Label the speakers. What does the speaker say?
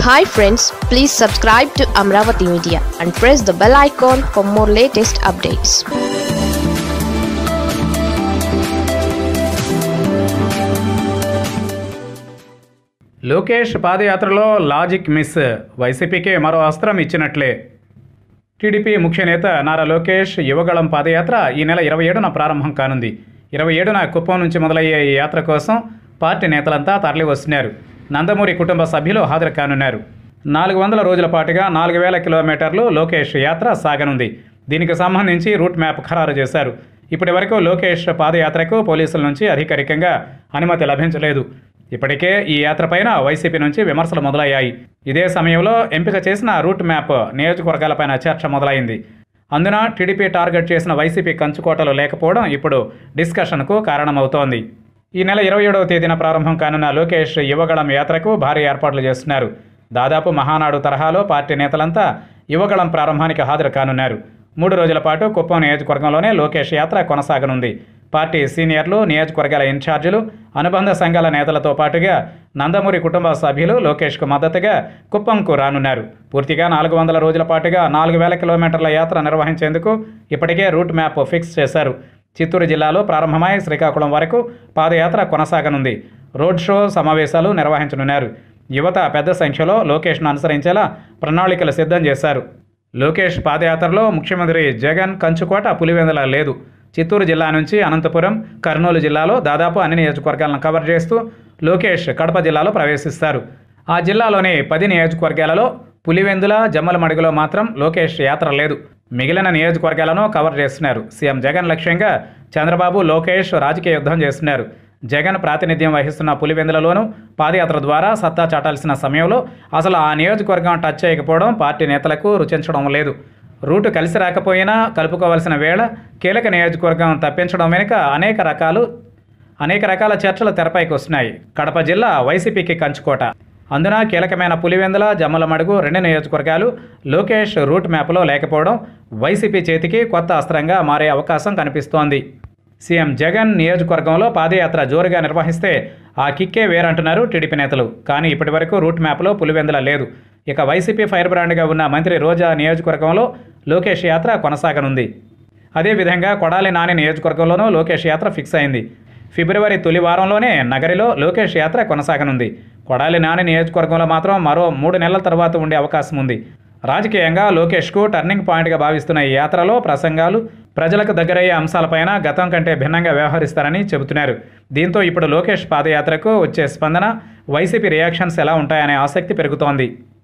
Speaker 1: hi friends please subscribe to Amaravati media and press the bell icon for more latest updates
Speaker 2: Lokesh పాదయాత్రలో logic miss వైసీపీకి మరో అస్త్రం ఇచ్చినట్లే TDP ముఖ్య నేత నారా లోకేష్ యువగళం పాదయాత్ర ఈ నెల ఇరవై ఏడున ప్రారంభం కానుంది ఇరవై ఏడున కుప్పం నుంచి మొదలయ్యే ఈ యాత్ర కోసం పార్టీ నేతలంతా తరలి వస్తున్నారు నందమూరి కుటుంబ సభ్యులు హాజరు కానున్నారు నాలుగు వందల రోజుల పాటుగా నాలుగు వేల కిలోమీటర్లు లోకేష్ యాత్ర సాగనుంది దీనికి సంబంధించి రూట్ మ్యాప్ ఖరారు చేశారు ఇప్పటి వరకు లోకేష్ పాదయాత్రకు పోలీసుల నుంచి అధికారికంగా అనుమతి లభించలేదు ఇప్పటికే ఈ యాత్రపైన వైసీపీ నుంచి విమర్శలు మొదలయ్యాయి ఇదే సమయంలో ఎంపిక చేసిన రూట్ మ్యాప్ నియోజకవర్గాలపైన చర్చ మొదలైంది అందున టీడీపీ టార్గెట్ చేసిన వైసీపీ కంచుకోటలు లేకపోవడం ఇప్పుడు డిస్కషన్కు కారణమవుతోంది ఈ నెల ఇరవై ఏడవ తేదీన ప్రారంభం కానున్న లోకేష్ యువగళం యాత్రకు భారీ ఏర్పాట్లు చేస్తున్నారు దాదాపు మహానాడు తరహాలో పార్టీ నేతలంతా యువగళం ప్రారంభానికి హాజరు కానున్నారు మూడు రోజుల పాటు కుప్పం నియోజకవర్గంలోనే లోకేష్ యాత్ర కొనసాగనుంది పార్టీ సీనియర్లు నియోజకవర్గాల ఇన్ఛార్జీలు అనుబంధ సంఘాల నేతలతో పాటుగా నందమూరి కుటుంబ సభ్యులు లోకేష్కు మద్దతుగా కుప్పంకు రానున్నారు పూర్తిగా నాలుగు వందల రోజుల పాటుగా నాలుగు వేల కిలోమీటర్ల యాత్ర నిర్వహించేందుకు ఇప్పటికే రూట్ మ్యాప్ ఫిక్స్ చేశారు చిత్తూరు జిల్లాలో ప్రారంభమై శ్రీకాకుళం వరకు పాదయాత్ర కొనసాగనుంది రోడ్ షో సమావేశాలు నిర్వహించనున్నారు యువత పెద్ద సంఖ్యలో లోకేష్ను అనుసరించేలా ప్రణాళికలు సిద్ధం చేశారు లోకేష్ పాదయాత్రలో ముఖ్యమంత్రి జగన్ కంచుకోట పులివెందల లేదు చిత్తూరు జిల్లా నుంచి అనంతపురం కర్నూలు జిల్లాలో దాదాపు అన్ని నియోజకవర్గాలను కవర్ చేస్తూ లోకేష్ కడప జిల్లాలో ప్రవేశిస్తారు ఆ జిల్లాలోని పది నియోజకవర్గాలలో పులివెందుల జమ్మలమడుగులో మాత్రం లోకేష్ యాత్ర లేదు మిగిలిన నియోజకవర్గాలను కవర్ చేస్తున్నారు సీఎం జగన్ లక్ష్యంగా చంద్రబాబు లోకేష్ రాజకీయ యుద్ధం చేస్తున్నారు జగన్ ప్రాతినిధ్యం వహిస్తున్న పులివెందులలోనూ పాదయాత్ర ద్వారా సత్తా చాటాల్సిన సమయంలో అసలు ఆ నియోజకవర్గం టచ్ చేయకపోవడం పార్టీ నేతలకు రుచించడం లేదు రూటు కలిసి రాకపోయినా కలుపుకోవాల్సిన వేళ కీలక నియోజకవర్గం తప్పించడం వెనుక అనేక రకాలు అనేక రకాల చర్చలు తెరపైకి వస్తున్నాయి కడప జిల్లా వైసీపీకి కంచుకోట అందున కీలకమైన పులివెందుల జమ్మలమడుగు రెండు నియోజకవర్గాలు లోకేష్ రూట్ మ్యాప్లో లేకపోవడం వైసీపీ చేతికి కొత్త అస్త్రంగా మారే అవకాశం కనిపిస్తోంది సీఎం జగన్ నియోజకవర్గంలో పాదయాత్ర జోరుగా నిర్వహిస్తే ఆ కిక్కే వేరంటున్నారు టీడీపీ నేతలు కానీ ఇప్పటివరకు రూట్ మ్యాప్లో పులివెందుల లేదు ఇక వైసీపీ ఫైర్ బ్రాండ్గా ఉన్న మంత్రి రోజా నియోజకవర్గంలో లోకేష్ యాత్ర కొనసాగనుంది అదేవిధంగా కొడాలి నాని నియోజకవర్గంలోనూ లోకేష్ యాత్ర ఫిక్స్ అయింది ఫిబ్రవరి తొలి వారంలోనే నగరిలో లోకేష్ యాత్ర కొనసాగనుంది కొడాలి నాని నియోజకవర్గంలో మాత్రం మరో మూడు నెలల తర్వాత ఉండే అవకాశం ఉంది రాజకీయంగా లోకేష్కు టర్నింగ్ పాయింట్గా భావిస్తున్న ఈ యాత్రలో ప్రసంగాలు ప్రజలకు దగ్గరయ్యే అంశాలపైన గతం కంటే భిన్నంగా వ్యవహరిస్తారని చెబుతున్నారు దీంతో ఇప్పుడు లోకేష్ పాదయాత్రకు వచ్చే స్పందన వైసీపీ రియాక్షన్స్ ఎలా ఉంటాయనే ఆసక్తి పెరుగుతోంది